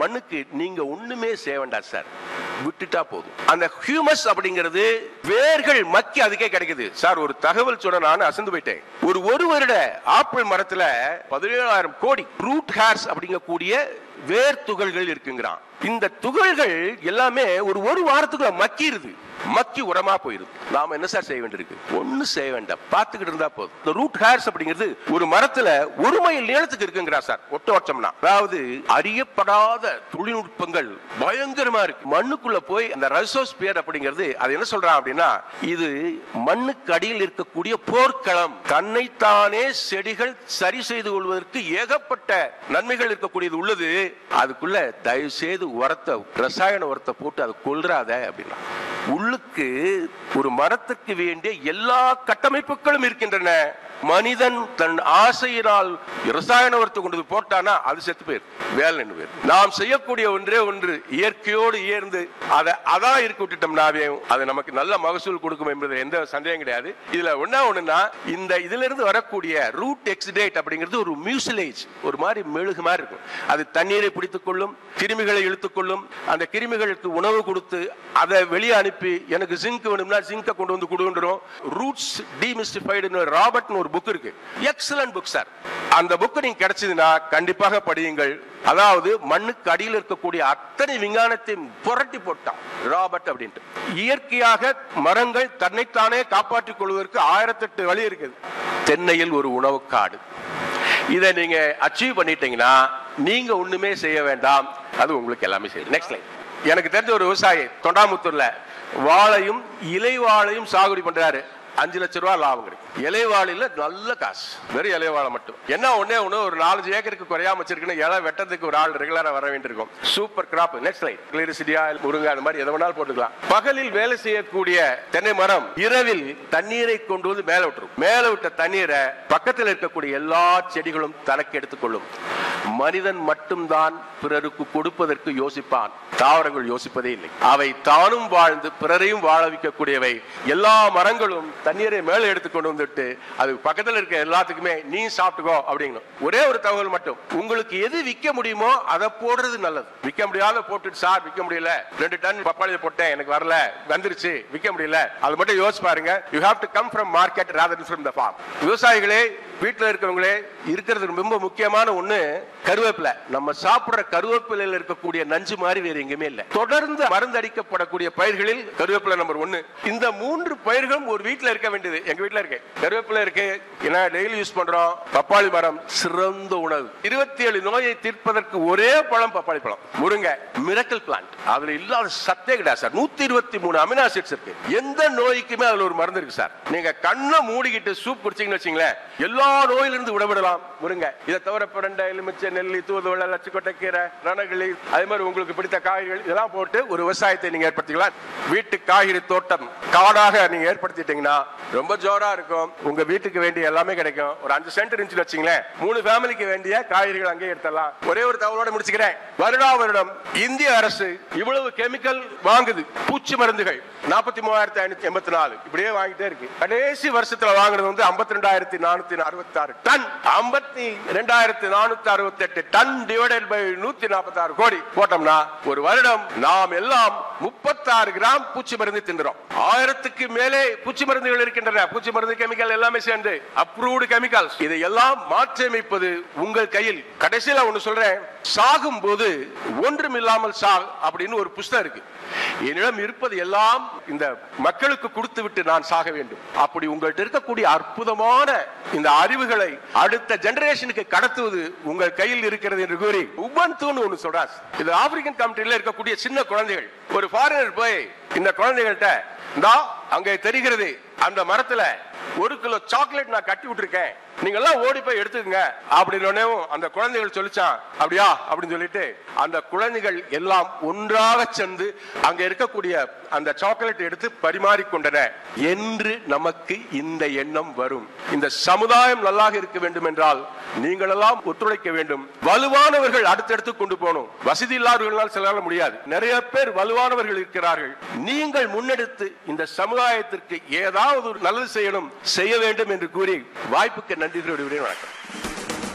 மண்ணுக்கு நீங்க ஒண்ணுமே செய்ய வேண்டாம் சார் விட்டுட்டா போதும் அந்த ஹியூமஸ் அப்படிங்கிறது வேர்கள் மக்கி அதுக்கே கிடைக்குது சார் ஒரு தகவல் சொன்ன நான் அசந்து போயிட்டேன் ஒரு ஒரு வருட ஆப்பிள் மரத்துல பதினேழாயிரம் கோடி ரூட் ஹேர்ஸ் அப்படிங்கக்கூடிய வேர் துகள்கள் இருக்குங்கிறான் இந்த துகள்கள் எல்லாமே ஒரு ஒரு வாரத்துக்குள்ள மக்கிருது மக்கி உரமா போயிருது நாம என்ன சார் செய்ய வேண்டியிருக்கு ஒண்ணு செய்ய வேண்டாம் பார்த்துக்கிட்டு இருந்தா போதும் இந்த ரூட் ஹேர்ஸ் அப்படிங்கிறது ஒரு மரத்துல ஒரு மைல் நீளத்துக்கு இருக்குங்கிறா சார் ஒட்ட வச்சோம்னா அதாவது அறியப்படாத தொழில்நுட்பங்கள் பயங்கரமா இருக்கு மண்ணுக்குள்ள போய் அந்த ரசோஸ்பியர் அப்படிங்கிறது அது என்ன சொல்றான் அப்படின்னா இது மண்ணுக்கு அடியில் இருக்கக்கூடிய போர்க்களம் தன்னைத்தானே செடிகள் சரி செய்து கொள்வதற்கு ஏகப்பட்ட நன்மைகள் இருக்கக்கூடியது உள்ளது அதுக்குள்ள தயவு செய்து உரத்தை ரசாயன உரத்தை போட்டு அதை கொல்றாத அப்படின்னா உள்ளுக்கு ஒரு மரத்துக்கு வேண்டிய எல்லா கட்டமைப்புகளும் இருக்கின்றன மனிதன் தன் ஆசையினால் ரசாயன உரத்தை கொண்டு போய் போட்டானா அது செத்து போயிரு வேலை நின்று போயிரு நாம் செய்யக்கூடிய ஒன்றே ஒன்று இயற்கையோடு இயர்ந்து அதை அதான் இருக்க விட்டுட்டோம்னாவே அது நமக்கு நல்ல மகசூல் கொடுக்கும் என்பது எந்த சந்தேகம் கிடையாது இதுல ஒண்ணா ஒண்ணுன்னா இந்த இதுல இருந்து வரக்கூடிய ரூட் எக்ஸிடேட் அப்படிங்கிறது ஒரு மியூசிலேஜ் ஒரு மாதிரி மெழுகு மாதிரி இருக்கும் அது தண்ணீரை பிடித்துக் கொள்ளும் கிருமிகளை இழுத்துக் கொள்ளும் அந்த கிருமிகளுக்கு உணவு கொடுத்து அதை வெளியே அனுப்பி எனக்கு ஜிங்க் வேணும்னா ஜிங்கை கொண்டு வந்து கொடுன்றோம் ரூட்ஸ் டிமிஸ்டிஃபைடு ராபர்ட்னு ஒரு புக் இருக்கு எக்ஸலன்ட் புக் சார் அந்த புக் நீங்க கிடைச்சதுன்னா கண்டிப்பாக படியுங்கள் அதாவது மண்ணுக்கு அடியில் இருக்கக்கூடிய அத்தனை விஞ்ஞானத்தையும் புரட்டி போட்டான் ராபர்ட் அப்படின்ட்டு இயற்கையாக மரங்கள் தன்னைத்தானே காப்பாற்றிக் கொள்வதற்கு ஆயிரத்தெட்டு வழி இருக்குது தென்னையில் ஒரு உணவு காடு இதை நீங்க அச்சீவ் பண்ணிட்டீங்கன்னா நீங்க ஒண்ணுமே செய்ய வேண்டாம் அது உங்களுக்கு எல்லாமே செய்யும் நெக்ஸ்ட் லைன் எனக்கு தெரிஞ்ச ஒரு விவசாயி தொண்டாமுத்தூர்ல வாழையும் இலை வாழையும் சாகுபடி பண்றாரு அஞ்சு லட்ச ரூபாய் லாபம் கிடைக்கும் இலைவாழையில நல்ல காசு வெறும் இலைவாழை மட்டும் என்ன ஒண்ணே ஒண்ணு ஒரு நாலஞ்சு ஏக்கருக்கு குறையாம வச்சிருக்கணும் இலை வெட்டத்துக்கு ஒரு ஆள் ரெகுலரா வர வேண்டியிருக்கும் super crop next light gliricidia முருங்கை அந்த மாதிரி எதை வேணாலும் போட்டுக்கலாம் பகலில் வேலை செய்யக்கூடிய தென்னை மரம் இரவில் தண்ணீரை கொண்டு வந்து மேல விட்டுரும் மேல விட்ட தண்ணீரை பக்கத்தில் இருக்கக்கூடிய எல்லா செடிகளும் தனக்கு எடுத்துக்கொள்ளும் மனிதன் மட்டும்தான் பிறருக்கு கொடுப்பதற்கு யோசிப்பான் தாவரங்கள் யோசிப்பதே இல்லை அவை தானும் வாழ்ந்து பிறரையும் வாழ வைக்கக்கூடியவை எல்லா மரங்களும் தண்ணீரை மேல எடுத்து கொண்டு வந்துட்டு அது பக்கத்துல இருக்க எல்லாத்துக்குமே நீ சாப்பிட்டுக்கோ அப்படிங்கணும் ஒரே ஒரு தகவல் மட்டும் உங்களுக்கு எது விற்க முடியுமோ அதை போடுறது நல்லது விற்க முடியாத போட்டுட்டு சார் விற்க முடியல ரெண்டு டன் பப்பாளியை போட்டேன் எனக்கு வரல வந்துருச்சு விற்க முடியல அது மட்டும் யோசிச்சு பாருங்க you have to come from market rather from the farm விவசாயிகளே வீட்டுல இருக்கவங்களே இருக்கிறது ரொம்ப முக்கியமான ஒண்ணு கருவேப்பிலை நம்ம சாப்பிடுற கருவேப்பிலையில இருக்கக்கூடிய நஞ்சு மாதிரி வேற எங்குமே இல்ல தொடர்ந்து மருந்து அடிக்கப்படக்கூடிய பயிர்களில் கருவேப்பிலை நம்பர் ஒன்னு இந்த மூன்று பயிர்களும் ஒரு வீட்டுல இருக்க வேண்டியது எங்க வீட்டுல இருக்கு கருவேப்பிலை இருக்கு ஏன்னா டெய்லி யூஸ் பண்றோம் பப்பாளி மரம் சிறந்த உணவு இருபத்தி ஏழு நோயை தீர்ப்பதற்கு ஒரே பழம் பப்பாளி பழம் முருங்கை மிரக்கல் பிளான்ட் அதுல இல்லாத சத்தே கிடையாது சார் நூத்தி இருபத்தி மூணு அமினோ ஆசிட்ஸ் இருக்கு எந்த நோய்க்குமே அதுல ஒரு மருந்து இருக்கு சார் நீங்க கண்ணை மூடிக்கிட்டு சூப் குடிச்சீங்கன்னு வச்சீங்களேன் எல்லா நோயிலிருந்து விடவிடலாம் முருங்கை இதை தவிர பிரண்டை எலுமிச்சை நெல்லி தூதுவளை லட்சக்கொட்டை கீரை ரணகளி அதே மாதிரி உங்களுக்கு பிடித்த காய்கறிகள் இதெல்லாம் போட்டு ஒரு விவசாயத்தை நீங்க ஏற்படுத்திக்கலாம் வீட்டு காய்கறி தோட்டம் காடாக நீங்க ஏற்படுத்திட்டீங்கன்னா ரொம்ப ஜோரா இருக்கும் உங்க வீட்டுக்கு வேண்டிய எல்லாமே கிடைக்கும் ஒரு அஞ்சு சென்ட் இருந்துச்சு வச்சுங்களேன் மூணு ஃபேமிலிக்கு வேண்டிய காய்கறிகள் அங்கேயே எடுத்துடலாம் ஒரே ஒரு தகவலோட முடிச்சுக்கிறேன் வருடா வருடம் இந்திய அரசு இவ்வளவு கெமிக்கல் வாங்குது பூச்சி மருந்துகள் நாற்பத்தி மூவாயிரத்தி ஐநூத்தி எண்பத்தி நாலு இப்படியே வாங்கிட்டே இருக்கு கடைசி வருஷத்துல வாங்குனது வந்து ஐம்பத்தி ரெண்டாயிரத்தி நானூத்தி அறுபத்தி ஆறு டன் ஐம்பத்தி ரெண்டாயிரத்தி நானூத்தி அறுபத்தி எட்டு டன் டிவைடட் பை நூத்தி நாற்பத்தி ஆறு கோடி போட்டோம்னா ஒரு வருடம் நாம் எல்லாம் முப்பத்தாறு கிராம் பூச்சி மருந்து தின்றோம் ஆயிரத்துக்கு மேலே பூச்சி மருந்துகள் இருக்கின்றன பூச்சி மருந்து கெமிக்கல் எல்லாமே சேர்ந்து அப்ரூவ்டு கெமிக்கல்ஸ் இதை எல்லாம் மாற்றியமைப்பது உங்கள் கையில் கடைசியில ஒண்ணு சொல்றேன் சாகும் போது ஒன்றும் இல்லாமல் சால் அப்படின்னு ஒரு புஸ்தகம் இருக்கு என்னிடம் இருப்பது எல்லாம் இந்த மக்களுக்கு கொடுத்து விட்டு நான் சாக வேண்டும் அப்படி உங்கள்கிட்ட இருக்கக்கூடிய அற்புதமான இந்த அறிவுகளை அடுத்த ஜெனரேஷனுக்கு கடத்துவது உங்கள் கையில் இருக்கிறது என்று கூறி உபன்துன்னு ஒண்ணு சொல்றாரு இது ஆப்பிரிக்கன் கண்ட்ரில இருக்கக்கூடிய சின்ன குழந்தைகள் ஒரு ஃபாரினர் போய் இந்த குழந்தைகள்கிட்ட இந்தா அங்கே தெரிகிறது அந்த மரத்துல ஒரு கிலோ சாக்லேட் நான் கட்டி விட்டுருக்கேன் நீங்க எல்லாம் ஓடி போய் எடுத்துக்கங்க அப்படின்னு அந்த குழந்தைகள் சொல்லிச்சான் அப்படியா அப்படின்னு சொல்லிட்டு அந்த குழந்தைகள் எல்லாம் ஒன்றாக சென்று அங்க இருக்கக்கூடிய அந்த சாக்லேட் எடுத்து பரிமாறிக்கொண்டன என்று நமக்கு இந்த எண்ணம் வரும் இந்த சமுதாயம் நல்லாக இருக்க வேண்டும் என்றால் நீங்கள் எல்லாம் ஒத்துழைக்க வேண்டும் வலுவானவர்கள் அடுத்தடுத்து கொண்டு போகணும் வசதி இல்லாதவர்களால் சிலரால முடியாது நிறைய பேர் வலுவானவர்கள் இருக்கிறார்கள் நீங்கள் முன்னெடுத்து இந்த சமுதாயத்திற்கு ஏதாவது ஒரு நல்லது செய்யணும் செய்ய வேண்டும் என்று கூறி வாய்ப்புக்கு நன்றி தெரிவிக்கிறேன் வணக்கம்